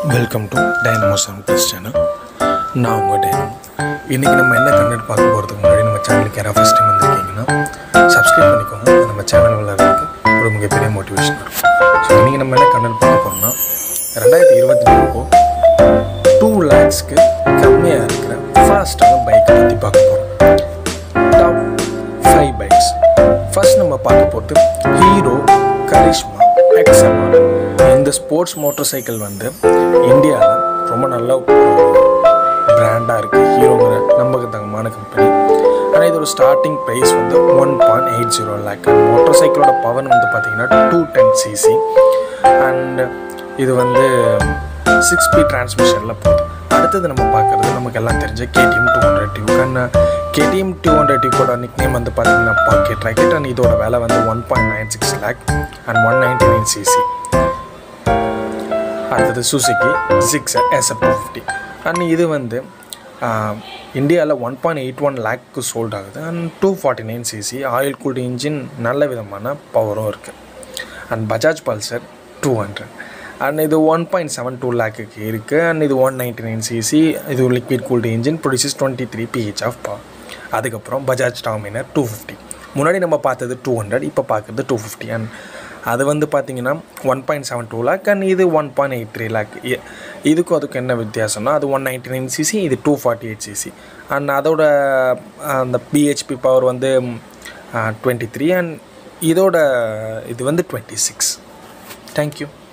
welcome to dynamo sound plus channel நான் உங்கள் dynamo இன்றைக்கி நம்ம என்ன கண்டென்ட் பார்க்க போகிறதுக்கு முன்னாடி நம்ம சேனலுக்கு யாராவது ஃபஸ்ட் டைம் வந்திருக்கீங்கன்னா சப்ஸ்கிரைப் பண்ணிக்கோங்க அது நம்ம சேனல் வளர்றதுக்கு ஒரு மிகப்பெரிய மோட்டிவேஷன் இருக்கும் ஸோ இன்றைக்கி நம்ம என்ன கண்டென்ட் பார்க்க போகிறோம்னா ரெண்டாயிரத்தி இருபத்தி நாலுக்கோ டூ லேக்ஸ்க்கு கம்மியாக இருக்கிற ஃபாஸ்ட்டான பைக்கை பற்றி பார்க்க போகிறோம் டாப் ஃபைவ் பைக்ஸ் ஃபர்ஸ்ட் நம்ம பார்க்க போகிறது ஹீரோ கரிஷ்மா எக்ஸ்எம்ஆர் இந்த ஸ்போர்ட்ஸ் மோட்டார் சைக்கிள் வந்து இந்தியாவில் ரொம்ப நல்ல பிராண்டாக இருக்குது ஹீரோங்கிற நம்பகத்தகமான கம்பெனி ஆனால் இதோட ஸ்டார்டிங் ப்ரைஸ் வந்து one point eight zero lakh and motor சைக்கிளோட பவர் வந்து பார்த்தீங்கன்னா டூ டென் சிசி அண்ட் இது வந்து சிக்ஸ் ஸ்பீட் டிரான்ஸ்மிஷனில் போகுது அடுத்தது நம்ம பார்க்குறது நமக்கு எல்லாம் தெரிஞ்ச KTM two hundred Duke and KTM two hundred டியூக்கோட நிக் நேம் வந்து பார்த்தீங்கன்னா பாக்கெட் ராக்கெட் அண்ட் இதோட விலை வந்து one point nine six lakh and one ninety nine CC அடுத்தது Suzuki Gixxer SF two fifty and இது வந்து இந்தியாவில் one point eight one lakh sold ஆகுது and two forty nine CC oil cooled engine நல்ல விதமான பவரும் இருக்குது and Bajaj Pulsar two hundred and இது ஒன் பாயிண்ட் செவன் டூ லேக்குக்கு இருக்குது அண்ட் இது ஒன் நைன்டி நைன் சிசி இது liquid cooled engine produces twenty three BH of power அதுக்கப்புறம் பஜாஜ் டாமினர் டூ ஃபிஃப்டி முன்னாடி நம்ம பார்த்தது டூ ஹண்ட்ரட் இப்போ பார்க்குறது டூ ஃபிஃப்டி அண்ட் அது வந்து பார்த்தீங்கன்னா one point seven two lakh and இது one point eight three lakh இதுக்கும் அதுக்கும் என்ன வித்தியாசம்னா அது ஒன் நைன்டி நைன் சிசி இது two forty eight CC and அதோட அந்த பிஹெச்பி பவர் வந்து டுவெண்ட்டி த்ரீ அண்ட் இதோட இது வந்து டுவெண்ட்டி சிக்ஸ் தேங்க்யூ